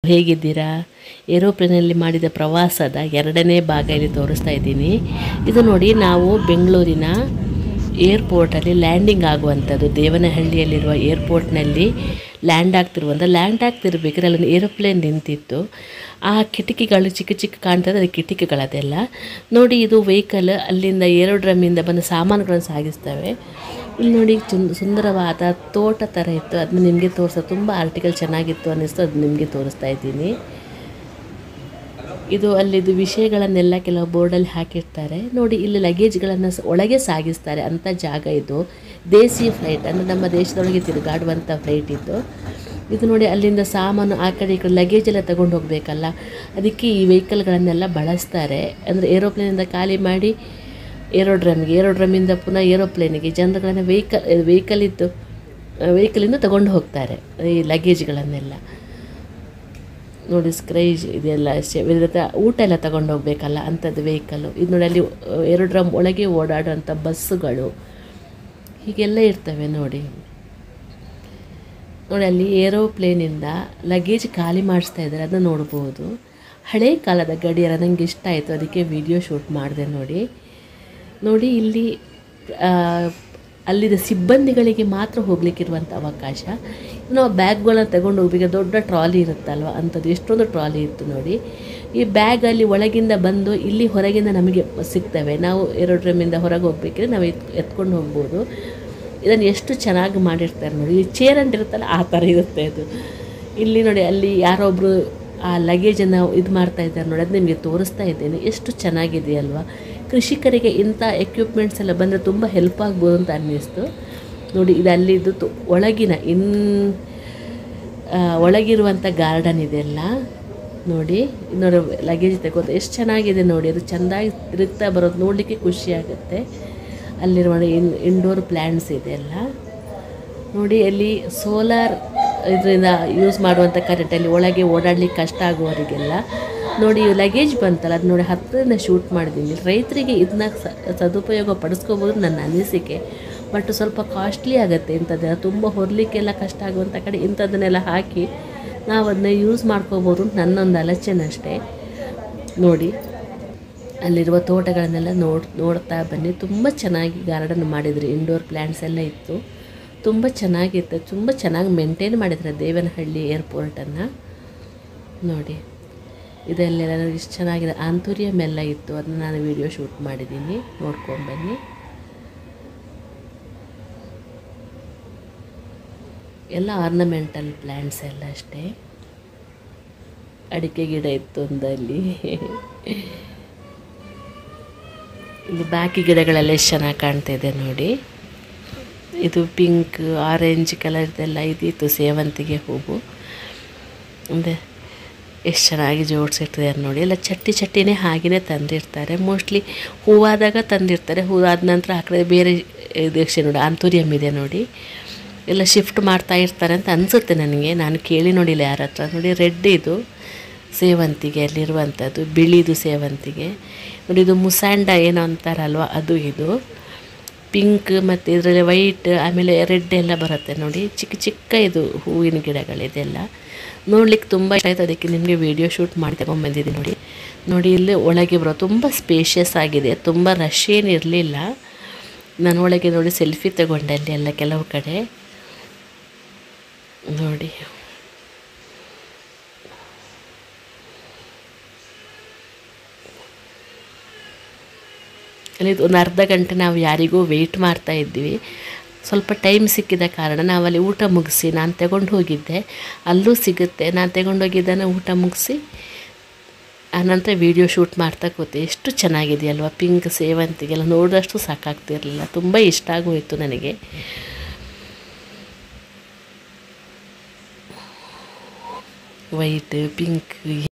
ಹೇಗಿದ್ದೀರಾ ಏರೋಪ್ಲೇನಲ್ಲಿ ಮಾಡಿದ ಪ್ರವಾಸದ ಎರಡನೇ ಭಾಗ ಇಲ್ಲಿ ತೋರಿಸ್ತಾ ಇದ್ದೀನಿ ಇದು ನೋಡಿ ನಾವು ಬೆಂಗಳೂರಿನ ಏರ್ಪೋರ್ಟಲ್ಲಿ ಲ್ಯಾಂಡಿಂಗ್ ಆಗುವಂಥದ್ದು ದೇವನಹಳ್ಳಿಯಲ್ಲಿರುವ ಏರ್ಪೋರ್ಟ್ನಲ್ಲಿ ಲ್ಯಾಂಡ್ ಆಗ್ತಿರುವಂಥ ಲ್ಯಾಂಡ್ ಆಗ್ತಿರ್ಬೇಕಾದ್ರೆ ಅಲ್ಲೊಂದು ಏರೋಪ್ಲೇನ್ ನಿಂತಿತ್ತು ಆ ಕಿಟಕಿಗಳು ಚಿಕ್ಕ ಚಿಕ್ಕ ಕಾಣ್ತದೆ ಅದು ಕಿಟಕಿಗಳದೆಲ್ಲ ನೋಡಿ ಇದು ವೆಹಿಕಲ್ ಅಲ್ಲಿಂದ ಏರೋಡ್ರಮ್ಮಿಂದ ಬಂದ ಸಾಮಾನುಗಳನ್ನು ಸಾಗಿಸ್ತವೆ ಇಲ್ಲಿ ನೋಡಿ ಚುನ್- ಸುಂದರವಾದ ತೋಟ ಥರ ಇತ್ತು ಅದನ್ನ ನಿಮಗೆ ತೋರಿಸೋ ತುಂಬ ಆರ್ಟಿಕಲ್ ಚೆನ್ನಾಗಿತ್ತು ಅನ್ನಿಸ್ತು ಅದು ನಿಮಗೆ ತೋರಿಸ್ತಾ ಇದ್ದೀನಿ ಇದು ಅಲ್ಲಿದ್ದು ವಿಷಯಗಳನ್ನೆಲ್ಲ ಕೆಲವು ಬೋರ್ಡಲ್ಲಿ ಹಾಕಿರ್ತಾರೆ ನೋಡಿ ಇಲ್ಲಿ ಲಗೇಜ್ಗಳನ್ನು ಒಳಗೆ ಸಾಗಿಸ್ತಾರೆ ಅಂಥ ಜಾಗ ಇದು ದೇಸಿ ಫ್ಲೈಟ್ ಅಂದರೆ ನಮ್ಮ ದೇಶದೊಳಗೆ ತಿರುಗಾಡುವಂಥ ಫ್ಲೈಟ್ ಇದು ಇದು ನೋಡಿ ಅಲ್ಲಿಂದ ಸಾಮಾನು ಆ ಕಡೆ ಈ ಕಡೆ ಲಗೇಜ್ ಎಲ್ಲ ತಗೊಂಡು ಹೋಗಬೇಕಲ್ಲ ಅದಕ್ಕೆ ಈ ವೆಹಿಕಲ್ಗಳನ್ನೆಲ್ಲ ಬಳಸ್ತಾರೆ ಅಂದರೆ ಏರೋಪ್ಲೇನಿಂದ ಖಾಲಿ ಮಾಡಿ ಏರೋಡ್ರಮ್ಗೆ ಏರೋಡ್ರಮ್ಮಿಂದ ಪುನಃ ಏರೋಪ್ಲೇನಿಗೆ ಜನರುಗಳನ್ನು ವೆಹಿಕಲ್ ವೆಹಿಕಲ್ ಇದ್ದು ವೆಹಿಕಲಿಂದ ತಗೊಂಡು ಹೋಗ್ತಾರೆ ಈ ಲಗೇಜ್ಗಳನ್ನೆಲ್ಲ ನೋಡಿ ಸ್ಕ್ರೈಜ್ ಇದೆಲ್ಲ ಶೆ- ವಿಧದ ಊಟ ಎಲ್ಲ ತಗೊಂಡು ಹೋಗ್ಬೇಕಲ್ಲ ಅಂಥದ್ದು ವೆಹಿಕಲ್ಲು ಇದು ನೋಡಿ ಅಲ್ಲಿ ಏರೋಡ್ರಮ್ ಒಳಗೆ ಓಡಾಡುವಂಥ ಬಸ್ಸುಗಳು ಹೀಗೆಲ್ಲ ಇರ್ತವೆ ನೋಡಿ ನೋಡಿ ಅಲ್ಲಿ ಏರೋಪ್ಲೇನಿಂದ ಲಗೇಜ್ ಖಾಲಿ ಮಾಡಿಸ್ತಾ ಇದ್ದಾರೆ ಅದನ್ನ ನೋಡ್ಬೋದು ಹಳೆ ಕಾಲದ ಗಡಿಯಾರ ನನಗೆ ಇಷ್ಟ ಆಯಿತು ಅದಕ್ಕೆ ವಿಡಿಯೋ ಶೂಟ್ ಮಾಡಿದೆ ನೋಡಿ ನೋಡಿ ಇಲ್ಲಿ ಆ, ಅಲ್ಲಿದ್ದ ಸಿಬ್ಬಂದಿಗಳಿಗೆ ಮಾತ್ರ ಹೋಗ್ಲಿಕ್ಕಿರುವಂಥ ಅವಕಾಶ ನಾವು ಬ್ಯಾಗ್ಗಳನ್ನ ತಗೊಂಡು ಹೋಗ್ಬೇಕು ದೊಡ್ಡ ಟ್ರಾಲಿ ಇರುತ್ತಲ್ವ ಅಂಥದ್ದು ಎಷ್ಟೊಂದು ಟ್ರಾಲಿ ಇತ್ತು ನೋಡಿ ಈ ಬ್ಯಾಗ್ ಅಲ್ಲಿ ಒಳಗಿಂದ ಬಂದು ಇಲ್ಲಿ ಹೊರಗಿಂದ ನಮಗೆ ಸಿಗ್ತವೆ ನಾವು ಏರೋಡ್ರಮ್ಮಿಂದ ಹೊರಗೆ ಹೋಗ್ಬೇಕಿದ್ರೆ ನಾವು ಎತ್ ಎತ್ಕೊಂಡು ಹೋಗ್ಬೋದು ಇದನ್ನು ಎಷ್ಟು ಚೆನ್ನಾಗಿ ಮಾಡಿರ್ತಾರೆ ನೋಡಿ ಈ ಚೇರ್ ಅಂತ ಇರುತ್ತಲ್ಲ ಆ ಥರ ಇರುತ್ತೆ ಅದು ಇಲ್ಲಿ ನೋಡಿ ಅಲ್ಲಿ ಯಾರೊಬ್ಬರು ಆ ಲಗೇಜನ್ನು ಇದು ಮಾಡ್ತಾ ಇದ್ದಾರೆ ನೋಡಿ ಅದು ನಿಮಗೆ ತೋರಿಸ್ತಾ ಇದ್ದೇನೆ ಎಷ್ಟು ಚೆನ್ನಾಗಿದೆ ಅಲ್ವಾ ಕೃಷಿಕರಿಗೆ ಇಂಥ ಎಕ್ವಿಪ್ಮೆಂಟ್ಸ್ ಎಲ್ಲ ಬಂದರೆ ತುಂಬ ಹೆಲ್ಪ್ ಆಗ್ಬೋದು ಅಂತ ಅನ್ನಿಸ್ತು ನೋಡಿ ಇದು ಅಲ್ಲಿದ್ದು ತು- ಒಳಗಿನ ಇನ್ ಆ, ಒಳಗಿರುವಂಥ ಗಾರ್ಡನ್ ಇದೆಲ್ಲ ನೋಡಿ ನೋಡಿ ಲಗೇಜ್ ತಗೋತ ಎಷ್ಟು ಚೆನ್ನಾಗಿದೆ ನೋಡಿ ಅದು ಚೆಂದಾಗಿ ತಿರುಗ್ತಾ ಬರೋದು ನೋಡಲಿಕ್ಕೆ ಖುಷಿ ಆಗುತ್ತೆ ಅಲ್ಲಿರುವ ಇನ್ ಇಂಡೋರ್ ಪ್ಲ್ಯಾಂಟ್ಸ್ ಇದೆಲ್ಲ ನೋಡಿ ಅಲ್ಲಿ ಸೋಲಾರ್ ಇದರಿಂದ ಯೂಸ್ ಮಾಡುವಂಥ ಕರೆಂಟಲ್ಲಿ ಒಳಗೆ ಓಡಾಡ್ಲಿಕ್ಕೆ ಕಷ್ಟ ಆಗುವವರಿಗೆಲ್ಲ ನೋಡಿ ಲಗೇಜ್ ಬಂತಲ್ಲ ಅದು ನೋಡಿ ಹತ್ತಿರದಿಂದ ಶೂಟ್ ಮಾಡಿದ್ದೀನಿ ರೈತರಿಗೆ ಇದನ್ನ ಸ- ಸದುಪಯೋಗ ಪಡಿಸ್ಕೋಬೋದು ನನ್ನ ಅನಿಸಿಕೆ ಬಟ್ ಸ್ವಲ್ಪ ಕಾಸ್ಟ್ಲಿ ಆಗುತ್ತೆ ಇಂಥದ್ದೆಲ್ಲ ತುಂಬ ಹೊರಲಿಕ್ಕೆಲ್ಲ ಕಷ್ಟ ಆಗುವಂಥ ಕಡೆ ಇಂಥದ್ದನ್ನೆಲ್ಲ ಹಾಕಿ ನಾವು ಅದನ್ನ ಯೂಸ್ ಮಾಡ್ಕೋಬೋದು ಅಂತ ನನ್ನೊಂದು ಆಲೋಚನೆ ಅಷ್ಟೇ ನೋಡಿ ಅಲ್ಲಿರುವ ತೋಟಗಳನ್ನೆಲ್ಲ ನೋಡ್ ನೋಡ್ತಾ ಬನ್ನಿ ತುಂಬ ಚೆನ್ನಾಗಿ ಗಾರ್ಡನ್ ಮಾಡಿದ್ರು ಇಂಡೋರ್ ಪ್ಲ್ಯಾಂಟ್ಸ್ ಎಲ್ಲ ಇತ್ತು ತುಂಬ ಚೆನ್ನಾಗಿತ್ತು ತುಂಬ ಚೆನ್ನಾಗಿ ಮೇಂಟೈನ್ ಮಾಡಿದ್ದಾರೆ ದೇವನಹಳ್ಳಿ ಏರ್ಪೋರ್ಟನ್ನು ನೋಡಿ ಇದೆಲ್ಲೆಲ್ಲ ಇಷ್ಟು ಚೆನ್ನಾಗಿದೆ ಆಂತೂರಿಯಂ ಎಲ್ಲ ಇತ್ತು ಅದನ್ನ ನಾನು ವಿಡಿಯೋ ಶೂಟ್ ಮಾಡಿದ್ದೀನಿ ನೋಡ್ಕೊಂಬನ್ನಿ ಎಲ್ಲ ಆರ್ನಮೆಂಟಲ್ ಪ್ಲ್ಯಾಂಟ್ಸ್ ಎಲ್ಲ ಅಷ್ಟೇ ಅಡಿಕೆ ಗಿಡ ಇತ್ತು ಒಂದಲ್ಲಿ ಇಲ್ಲಿ ಬಾಕಿ ಗಿಡಗಳೆಲ್ಲ ಎಷ್ಟು ಚೆನ್ನಾಗಿ ಕಾಣ್ತಾ ಇದೆ ನೋಡಿ ಇದು ಪಿಂಕ್ ಆರೆಂಜ್ ಕಲರ್ದೆಲ್ಲ ಇದಿತ್ತು ಸೇವಂತಿಗೆ ಹೂವು ಅಂದರೆ ಎಷ್ಟು ಚೆನ್ನಾಗಿ ಜೋಡಿಸಿರ್ತಿದ್ದಾರೆ ನೋಡಿ ಎಲ್ಲ ಚಟ್ಟಿ ಚಟ್ಟಿನೇ ಹಾಗೆಯೇ ತಂದಿರ್ತಾರೆ ಮೋಸ್ಟ್ಲಿ ಹೂವಾದಾಗ ತಂದಿರ್ತಾರೆ ಹೂವಾದ ನಂತರ ಆ ಕಡೆ ಬೇರೆ ಇದಕ್ಕೆ ನೋಡಿ ಆಂತೂರಿಯಂ ಇದೆ ನೋಡಿ ಎಲ್ಲ ಶಿಫ್ಟ್ ಮಾಡ್ತಾ ಇರ್ತಾರೆ ಅಂತ ಅನಿಸುತ್ತೆ ನನಗೆ ನಾನು ಕೇಳಿ ನೋಡಿಲ್ಲ ಯಾರ ಹತ್ರ ನೋಡಿ ರೆಡ್ ಇದು ಸೇವಂತಿಗೆ ಅಲ್ಲಿರುವಂಥದ್ದು ಬಿಳಿದು ಸೇವಂತಿಗೆ ನೋಡಿ ಇದು ಮುಸ್ಯಾಂಡ ಏನೋ ಅಂತಾರಲ್ವ ಅದು ಇದು ಪಿಂಕ್ ಮತ್ತು ಇದರಲ್ಲಿ ವೈಟ್ ಆಮೇಲೆ ರೆಡ್ ಎಲ್ಲ ಬರುತ್ತೆ ನೋಡಿ ಚಿಕ್ಕ ಚಿಕ್ಕ ಇದು ಹೂವಿನ ಗಿಡಗಳಿದೆಲ್ಲ ನೋಡ್ಲಿಕ್ಕೆ ತುಂಬ ಇಷ್ಟ ಆಯಿತು ಅದಕ್ಕೆ ನಿಮಗೆ ವಿಡಿಯೋ ಶೂಟ್ ಮಾಡಿ ತಗೊಂಡ್ಬಂದಿದ್ದೀನಿ ನೋಡಿ ನೋಡಿ ಇಲ್ಲಿ ಒಳಗೆ ಬರೋ ತುಂಬ ಸ್ಪೇಷಿಯಸ್ ಆಗಿದೆ ತುಂಬ ರಶ್ ಏನು ಇರಲಿಲ್ಲ ನಾನು ಒಳಗೆ ನೋಡಿ ಸೆಲ್ಫಿ ತಗೊಂಡೆ ಅಲ್ಲಿ ಎಲ್ಲ ಕೆಲವು ಕಡೆ ನೋಡಿ ಅಲ್ಲಿ ಒಂದು ಅರ್ಧ ಗಂಟೆ ನಾವು ಯಾರಿಗೂ ವೆಯ್ಟ್ ಮಾಡ್ತಾ ಇದ್ವಿ ಸ್ವಲ್ಪ ಟೈಮ್ ಸಿಕ್ಕಿದ ಕಾರಣ ನಾವಲ್ಲಿ ಊಟ ಮುಗಿಸಿ ನಾನು ತಗೊಂಡು ಹೋಗಿದ್ದೆ ಅಲ್ಲೂ ಸಿಗುತ್ತೆ ನಾನು ತಗೊಂಡೋಗಿದ್ದನ್ನು ಊಟ ಮುಗಿಸಿ ಆನಂತರ ವೀಡಿಯೋ ಶೂಟ್ ಮಾಡ್ತಾ ಕೂತೆ ಎಷ್ಟು ಚೆನ್ನಾಗಿದೆಯಲ್ವ ಪಿಂಕ್ ಸೇವಂತಿಗೆಲ್ಲ ನೋಡಿದಷ್ಟು ಸಾಕಾಗ್ತಿರಲಿಲ್ಲ ತುಂಬ ಇಷ್ಟ ಆಗೋಯಿತು ನನಗೆ ವೈಟ್ ಪಿಂಕ್